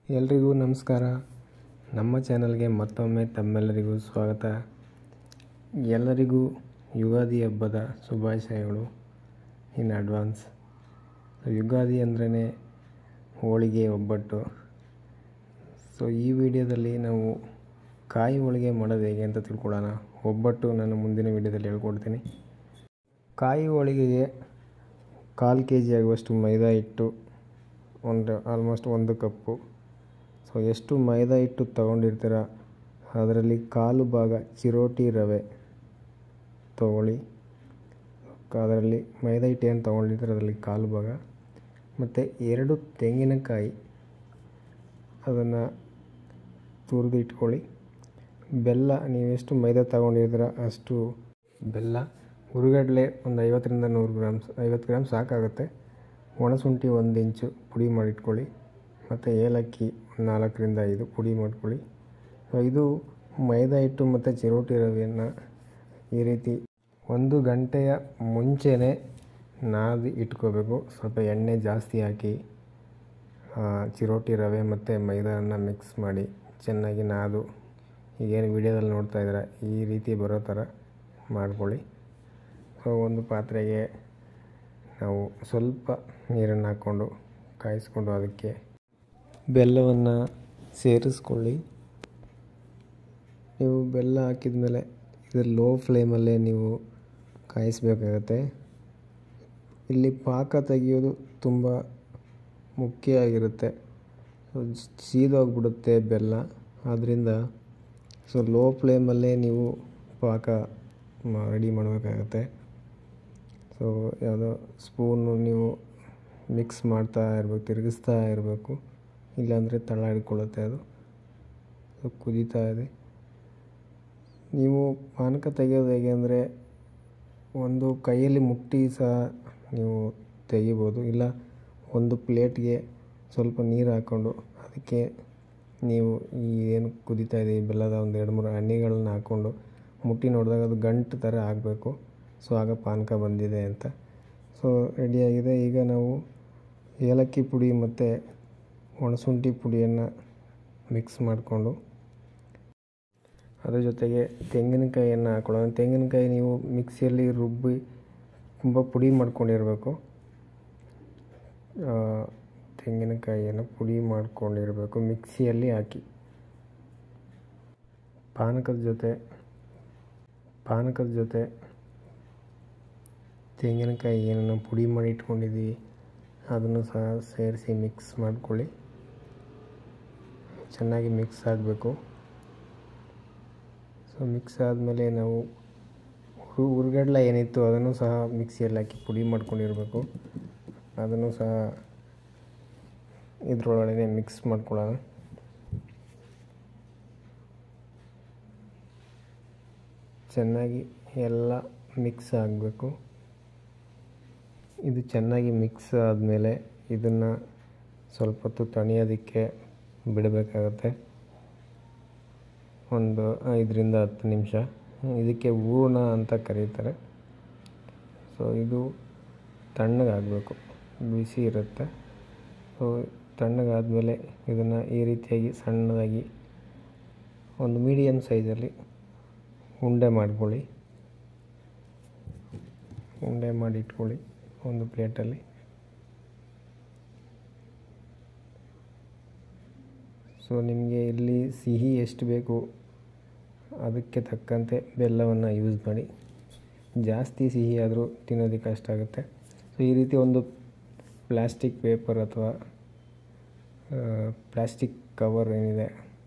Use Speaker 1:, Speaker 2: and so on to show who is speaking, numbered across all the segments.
Speaker 1: ಎಲ್ರಿಗೂ ನಮಸ್ಕಾರ ನಮ್ಮ ಚಾನಲ್ಗೆ ಮತ್ತೊಮ್ಮೆ ತಮ್ಮೆಲ್ಲರಿಗೂ ಸ್ವಾಗತ ಎಲ್ಲರಿಗೂ ಯುಗಾದಿ ಹಬ್ಬದ ಶುಭಾಶಯಗಳು ಇನ್ ಅಡ್ವಾನ್ಸ್ ಯುಗಾದಿ ಅಂದ್ರೇ ಹೋಳಿಗೆ ಒಬ್ಬಟ್ಟು ಸೊ ಈ ವಿಡಿಯೋದಲ್ಲಿ ನಾವು ಕಾಯಿ ಹೋಳಿಗೆ ಮಾಡೋದು ಹೇಗೆ ಅಂತ ತಿಳ್ಕೊಳ್ಳೋಣ ಒಬ್ಬಟ್ಟು ನಾನು ಮುಂದಿನ ವಿಡಿಯೋದಲ್ಲಿ ಹೇಳ್ಕೊಡ್ತೀನಿ ಕಾಯಿ ಹೋಳಿಗೆಗೆ ಕಾಲು ಕೆ ಜಿ ಆಗುವಷ್ಟು ಮೈದಾ ಹಿಟ್ಟು ಒಂದು ಆಲ್ಮೋಸ್ಟ್ ಒಂದು ಕಪ್ಪು ಸೊ ಎಷ್ಟು ಮೈದಾ ಹಿಟ್ಟು ತೊಗೊಂಡಿರ್ತೀರ ಅದರಲ್ಲಿ ಕಾಲು ಭಾಗ ಚಿರೋಟಿ ರವೆ ತಗೊಳ್ಳಿ ಅದರಲ್ಲಿ ಮೈದಾ ಹಿಟ್ಟು ಏನು ತೊಗೊಂಡಿರ್ತೀರ ಅದರಲ್ಲಿ ಕಾಲು ಭಾಗ ಮತ್ತು ಎರಡು ತೆಂಗಿನಕಾಯಿ ಅದನ್ನು ತುರಿದು ಇಟ್ಕೊಳ್ಳಿ ಬೆಲ್ಲ ನೀವೆಷ್ಟು ಮೈದಾ ತಗೊಂಡಿರ್ತೀರ ಅಷ್ಟು ಬೆಲ್ಲ ಹುರುಗಡ್ಲೆ ಒಂದು ಐವತ್ತರಿಂದ ನೂರು ಗ್ರಾಮ್ಸ್ ಐವತ್ತು ಗ್ರಾಮ್ ಸಾಕಾಗುತ್ತೆ ಒಣಶುಂಠಿ ಒಂದು ಇಂಚು ಪುಡಿ ಮಾಡಿಟ್ಕೊಳ್ಳಿ ಮತ್ತು ಏಲಕ್ಕಿ ಒಂದು ನಾಲ್ಕರಿಂದ ಐದು ಪುಡಿ ಮಾಡ್ಕೊಳ್ಳಿ ಇದು ಮೈದಾ ಹಿಟ್ಟು ಮತ್ತು ಚಿರೋಟಿ ರವೆಯನ್ನು ಈ ರೀತಿ ಒಂದು ಗಂಟೆಯ ಮುಂಚೆನೇ ನಾದಿ ಇಟ್ಕೋಬೇಕು ಸ್ವಲ್ಪ ಎಣ್ಣೆ ಜಾಸ್ತಿ ಹಾಕಿ ಚಿರೋಟಿ ರವೆ ಮತ್ತು ಮೈದಾನ ಮಿಕ್ಸ್ ಮಾಡಿ ಚೆನ್ನಾಗಿ ನಾದು ಈಗೇನು ವಿಡಿಯೋದಲ್ಲಿ ನೋಡ್ತಾ ಇದ್ದೀರ ಈ ರೀತಿ ಬರೋ ಥರ ಮಾಡ್ಕೊಳ್ಳಿ ಸೊ ಒಂದು ಪಾತ್ರೆಗೆ ನಾವು ಸ್ವಲ್ಪ ನೀರನ್ನು ಹಾಕ್ಕೊಂಡು ಕಾಯಿಸ್ಕೊಂಡು ಅದಕ್ಕೆ ಬೆಲ್ಲವನ್ನು ಸೇರಿಸ್ಕೊಳ್ಳಿ ನೀವು ಬೆಲ್ಲ ಹಾಕಿದ ಮೇಲೆ ಇದು ಲೋ ಫ್ಲೇಮಲ್ಲೇ ನೀವು ಕಾಯಿಸಬೇಕಾಗತ್ತೆ ಇಲ್ಲಿ ಪಾಕ ತೆಗೆಯೋದು ತುಂಬ ಮುಖ್ಯ ಆಗಿರುತ್ತೆ ಸೀದೋಗ್ಬಿಡುತ್ತೆ ಬೆಲ್ಲ ಆದ್ದರಿಂದ ಸೊ ಲೋ ಫ್ಲೇಮಲ್ಲೇ ನೀವು ಪಾಕ ರೆಡಿ ಮಾಡಬೇಕಾಗತ್ತೆ ಸೊ ಯಾವುದೋ ಸ್ಪೂನು ನೀವು ಮಿಕ್ಸ್ ಮಾಡ್ತಾ ಇರಬೇಕು ತಿರುಗಿಸ್ತಾ ಇರಬೇಕು ಇಲ್ಲಾಂದರೆ ತಳ ಹಿಡ್ಕೊಳ್ಳುತ್ತೆ ಅದು ಸೊ ಕುದೀತಾ ಇದೆ ನೀವು ಪಾನಕ ತೆಗೆಯೋದು ಹೇಗೆ ಅಂದರೆ ಒಂದು ಕೈಯಲ್ಲಿ ಮುಟ್ಟಿ ಸಹ ನೀವು ತೆಗಿಬೋದು ಇಲ್ಲ ಒಂದು ಪ್ಲೇಟ್ಗೆ ಸ್ವಲ್ಪ ನೀರು ಹಾಕ್ಕೊಂಡು ಅದಕ್ಕೆ ನೀವು ಈ ಏನು ಕುದೀತಾ ಇದೆ ಈ ಬೆಲ್ಲದ ಒಂದು ಎರಡು ಮೂರು ಹಣ್ಣಿಗಳನ್ನ ಹಾಕ್ಕೊಂಡು ಮುಟ್ಟಿ ನೋಡಿದಾಗ ಅದು ಗಂಟು ಥರ ಆಗಬೇಕು ಸೊ ಆಗ ಪಾನಕ ಬಂದಿದೆ ಅಂತ ಸೊ ರೆಡಿಯಾಗಿದೆ ಈಗ ನಾವು ಏಲಕ್ಕಿ ಪುಡಿ ಮತ್ತು ಒಣಶುಂಠಿ ಪುಡಿಯನ್ನು ಮಿಕ್ಸ್ ಮಾಡಿಕೊಂಡು ಅದ್ರ ಜೊತೆಗೆ ತೆಂಗಿನಕಾಯಿಯನ್ನು ಹಾಕೊಳ್ಳೋಣ ತೆಂಗಿನಕಾಯಿ ನೀವು ಮಿಕ್ಸಿಯಲ್ಲಿ ರುಬ್ಬಿ ತುಂಬ ಪುಡಿ ಮಾಡ್ಕೊಂಡಿರಬೇಕು ತೆಂಗಿನಕಾಯಿಯನ್ನು ಪುಡಿ ಮಾಡ್ಕೊಂಡಿರಬೇಕು ಮಿಕ್ಸಿಯಲ್ಲಿ ಹಾಕಿ ಪಾನಕದ ಜೊತೆ ಪಾನಕದ ಜೊತೆ ತೆಂಗಿನಕಾಯಿ ಏನನ್ನು ಪುಡಿ ಮಾಡಿ ಇಟ್ಕೊಂಡಿದ್ದೀವಿ ಅದನ್ನು ಸಹ ಸೇರಿಸಿ ಮಿಕ್ಸ್ ಮಾಡ್ಕೊಳ್ಳಿ ಚೆನ್ನಾಗಿ ಮಿಕ್ಸ್ ಆಗಬೇಕು ಸೊ ಮಿಕ್ಸ್ ಆದಮೇಲೆ ನಾವು ಹುರ್ಗಡ್ಲ ಏನಿತ್ತು ಅದನ್ನು ಸಹ ಮಿಕ್ಸಿಯಲ್ಲಿ ಹಾಕಿ ಪುಡಿ ಮಾಡ್ಕೊಂಡಿರಬೇಕು ಅದನ್ನು ಸಹ ಇದರೊಳಗಡೆ ಮಿಕ್ಸ್ ಮಾಡ್ಕೊಳ್ಳೋಣ ಚೆನ್ನಾಗಿ ಎಲ್ಲ ಮಿಕ್ಸ್ ಆಗಬೇಕು ಇದು ಚೆನ್ನಾಗಿ ಮಿಕ್ಸ್ ಆದಮೇಲೆ ಇದನ್ನು ಸ್ವಲ್ಪ ಹೊತ್ತು ತಣಿಯೋದಕ್ಕೆ ಬಿಡಬೇಕಾಗತ್ತೆ ಒಂದು ಐದರಿಂದ ಹತ್ತು ನಿಮಿಷ ಇದಕ್ಕೆ ಹೂರ್ಣ ಅಂತ ಕರೀತಾರೆ ಸೊ ಇದು ತಣ್ಣಗಾಗಬೇಕು ಬಿಸಿ ಇರುತ್ತೆ ಸೊ ತಣ್ಣಗಾದಮೇಲೆ ಇದನ್ನು ಈ ರೀತಿಯಾಗಿ ಸಣ್ಣದಾಗಿ ಒಂದು ಮೀಡಿಯಮ್ ಸೈಜಲ್ಲಿ ಉಂಡೆ ಮಾಡ್ಕೊಳ್ಳಿ ಉಂಡೆ ಮಾಡಿ ಇಟ್ಕೊಳ್ಳಿ ಒಂದು ಪ್ಲೇಟಲ್ಲಿ ಸೊ ನಿಮಗೆ ಇಲ್ಲಿ ಸಿಹಿ ಎಷ್ಟು ಬೇಕು ಅದಕ್ಕೆ ತಕ್ಕಂತೆ ಬೆಲ್ಲವನ್ನು ಯೂಸ್ ಮಾಡಿ ಜಾಸ್ತಿ ಸಿಹಿ ಆದರೂ ತಿನ್ನೋದಕ್ಕೆ ಕಷ್ಟ ಆಗುತ್ತೆ ಸೊ ಈ ರೀತಿ ಒಂದು ಪ್ಲ್ಯಾಸ್ಟಿಕ್ ಪೇಪರ್ ಅಥವಾ ಪ್ಲ್ಯಾಸ್ಟಿಕ್ ಕವರ್ ಏನಿದೆ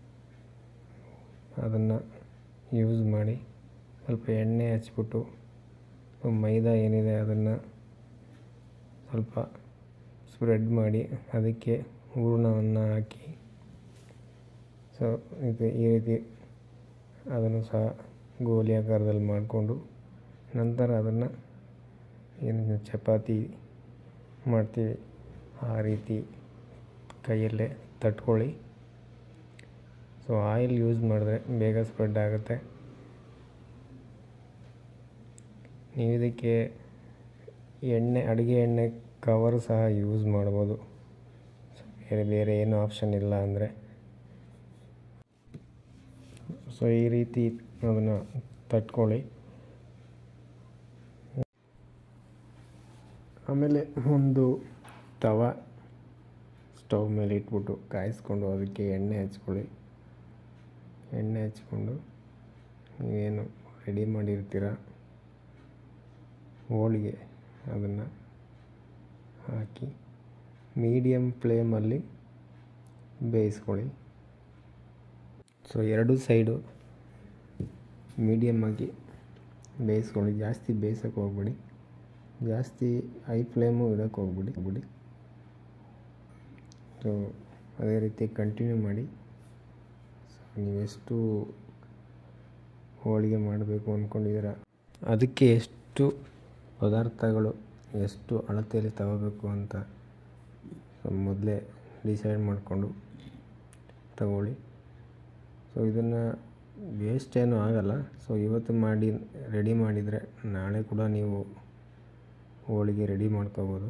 Speaker 1: ಅದನ್ನು ಯೂಸ್ ಮಾಡಿ ಸ್ವಲ್ಪ ಎಣ್ಣೆ ಹಚ್ಬಿಟ್ಟು ಮೈದಾ ಏನಿದೆ ಅದನ್ನು ಸ್ವಲ್ಪ ಸ್ಪ್ರೆಡ್ ಮಾಡಿ ಅದಕ್ಕೆ ಹೂರ್ಣವನ್ನು ಹಾಕಿ ಸೊ ಇದು ಈ ರೀತಿ ಅದನ್ನು ಸಹ ಗೋಲಿ ಆಕಾರದಲ್ಲಿ ಮಾಡಿಕೊಂಡು ನಂತರ ಅದನ್ನು ಏನು ಚಪಾತಿ ಮಾಡ್ತೀವಿ ಆ ರೀತಿ ಕೈಯಲ್ಲೇ ತಟ್ಕೊಳ್ಳಿ ಸೊ ಆಯಿಲ್ ಯೂಸ್ ಮಾಡಿದ್ರೆ ಬೇಗ ಸ್ಪ್ರೆಡ್ ಆಗುತ್ತೆ ನೀವು ಇದಕ್ಕೆ ಎಣ್ಣೆ ಅಡುಗೆ ಎಣ್ಣೆ ಕವರ್ ಸಹ ಯೂಸ್ ಮಾಡ್ಬೋದು ಬೇರೆ ಬೇರೆ ಏನು ಆಪ್ಷನ್ ಇಲ್ಲ ಅಂದರೆ ಸೊ ಈ ರೀತಿ ಅದನ್ನು ತಟ್ಕೊಳ್ಳಿ ಆಮೇಲೆ ಒಂದು ತವ ಸ್ಟವ್ ಮೇಲೆ ಇಟ್ಬಿಟ್ಟು ಕಾಯಿಸ್ಕೊಂಡು ಅದಕ್ಕೆ ಎಣ್ಣೆ ಹಚ್ಕೊಳ್ಳಿ ಎಣ್ಣೆ ಹಚ್ಕೊಂಡು ನೀವೇನು ರೆಡಿ ಮಾಡಿರ್ತೀರ ಹೋಳಿಗೆ ಅದನ್ನು ಹಾಕಿ ಮೀಡಿಯಮ್ ಫ್ಲೇಮಲ್ಲಿ ಬೇಯಿಸ್ಕೊಳ್ಳಿ ಸೊ ಎರಡು ಸೈಡು ಮೀಡಿಯಮ್ಮಾಗಿ ಬೇಯಿಸ್ಕೊಳ್ಳಿ ಜಾಸ್ತಿ ಬೇಯಿಸೋಕೆ ಹೋಗ್ಬೇಡಿ ಜಾಸ್ತಿ ಹೈ ಫ್ಲೇಮು ಇಡೋಕ್ಕೆ ಹೋಗ್ಬಿಡಿ ಬಿಡಿ ಸೊ ಅದೇ ರೀತಿ ಕಂಟಿನ್ಯೂ ಮಾಡಿ ಸೊ ನೀವೆಷ್ಟು ಹೋಳಿಗೆ ಮಾಡಬೇಕು ಅಂದ್ಕೊಂಡಿದ್ದೀರ ಅದಕ್ಕೆ ಎಷ್ಟು ಪದಾರ್ಥಗಳು ಎಷ್ಟು ಅಳತೆಯಲ್ಲಿ ತಗೋಬೇಕು ಅಂತ ಮೊದಲೇ ಡಿಸೈಡ್ ಮಾಡಿಕೊಂಡು ತಗೊಳ್ಳಿ ಸೊ ಇದನ್ನು ವೇಸ್ಟ್ ಏನೂ ಆಗಲ್ಲ ಸೊ ಇವತ್ತು ಮಾಡಿ ರೆಡಿ ಮಾಡಿದರೆ ನಾಳೆ ಕೂಡ ನೀವು ಹೋಳಿಗೆ ರೆಡಿ ಮಾಡ್ಕೋಬೋದು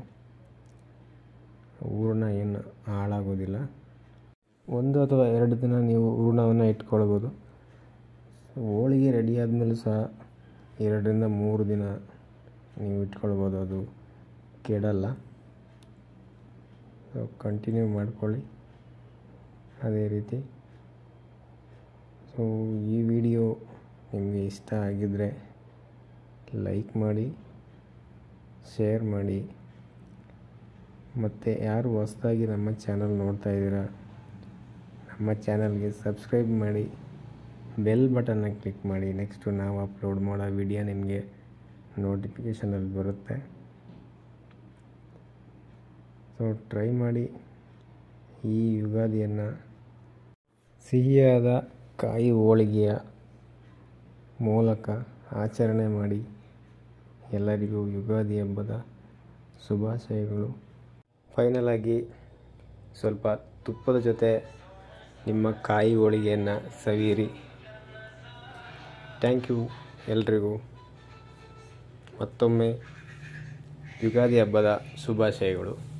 Speaker 1: ಹೂರಣ ಏನು ಹಾಳಾಗೋದಿಲ್ಲ ಒಂದು ಅಥವಾ ಎರಡು ದಿನ ನೀವು ಹೂರಣವನ್ನು ಇಟ್ಕೊಳ್ಬೋದು ಹೋಳಿಗೆ ರೆಡಿ ಆದಮೇಲೂ ಸಹ ಎರಡರಿಂದ ಮೂರು ದಿನ ನೀವು ಇಟ್ಕೊಳ್ಬೋದು ಅದು ಕೆಡಲ್ಲ ಸೊ ಕಂಟಿನ್ಯೂ ಮಾಡ್ಕೊಳ್ಳಿ ಅದೇ ರೀತಿ ಸೊ ಈ ವಿಡಿಯೋ ನಿಮಗೆ ಇಷ್ಟ ಆಗಿದ್ದರೆ ಲೈಕ್ ಮಾಡಿ ಶೇರ್ ಮಾಡಿ ಮತ್ತು ಯಾರು ಹೊಸ್ದಾಗಿ ನಮ್ಮ ಚಾನಲ್ ನೋಡ್ತಾ ಇದ್ದೀರಾ ನಮ್ಮ ಚಾನಲ್ಗೆ ಸಬ್ಸ್ಕ್ರೈಬ್ ಮಾಡಿ ಬೆಲ್ ಬಟನ್ನ ಕ್ಲಿಕ್ ಮಾಡಿ ನೆಕ್ಸ್ಟು ನಾವು ಅಪ್ಲೋಡ್ ಮಾಡೋ ವಿಡಿಯೋ ನಿಮಗೆ ನೋಟಿಫಿಕೇಷನಲ್ಲಿ ಬರುತ್ತೆ ಸೊ ಟ್ರೈ ಮಾಡಿ ಈ ಯುಗಾದಿಯನ್ನು ಸಿಹಿಯಾದ ಕಾಯಿ ಹೋಳಿಗೆಯ ಮೂಲಕ ಆಚರಣೆ ಮಾಡಿ ಎಲ್ಲರಿಗೂ ಯುಗಾದಿ ಹಬ್ಬದ ಶುಭಾಶಯಗಳು ಫೈನಲ್ ಆಗಿ ಸ್ವಲ್ಪ ತುಪ್ಪದ ಜೊತೆ ನಿಮ್ಮ ಕಾಯಿ ಹೋಳಿಗೆಯನ್ನು ಸವಿಯಿರಿ ಥ್ಯಾಂಕ್ ಯು ಎಲ್ರಿಗೂ ಮತ್ತೊಮ್ಮೆ ಯುಗಾದಿ ಹಬ್ಬದ ಶುಭಾಶಯಗಳು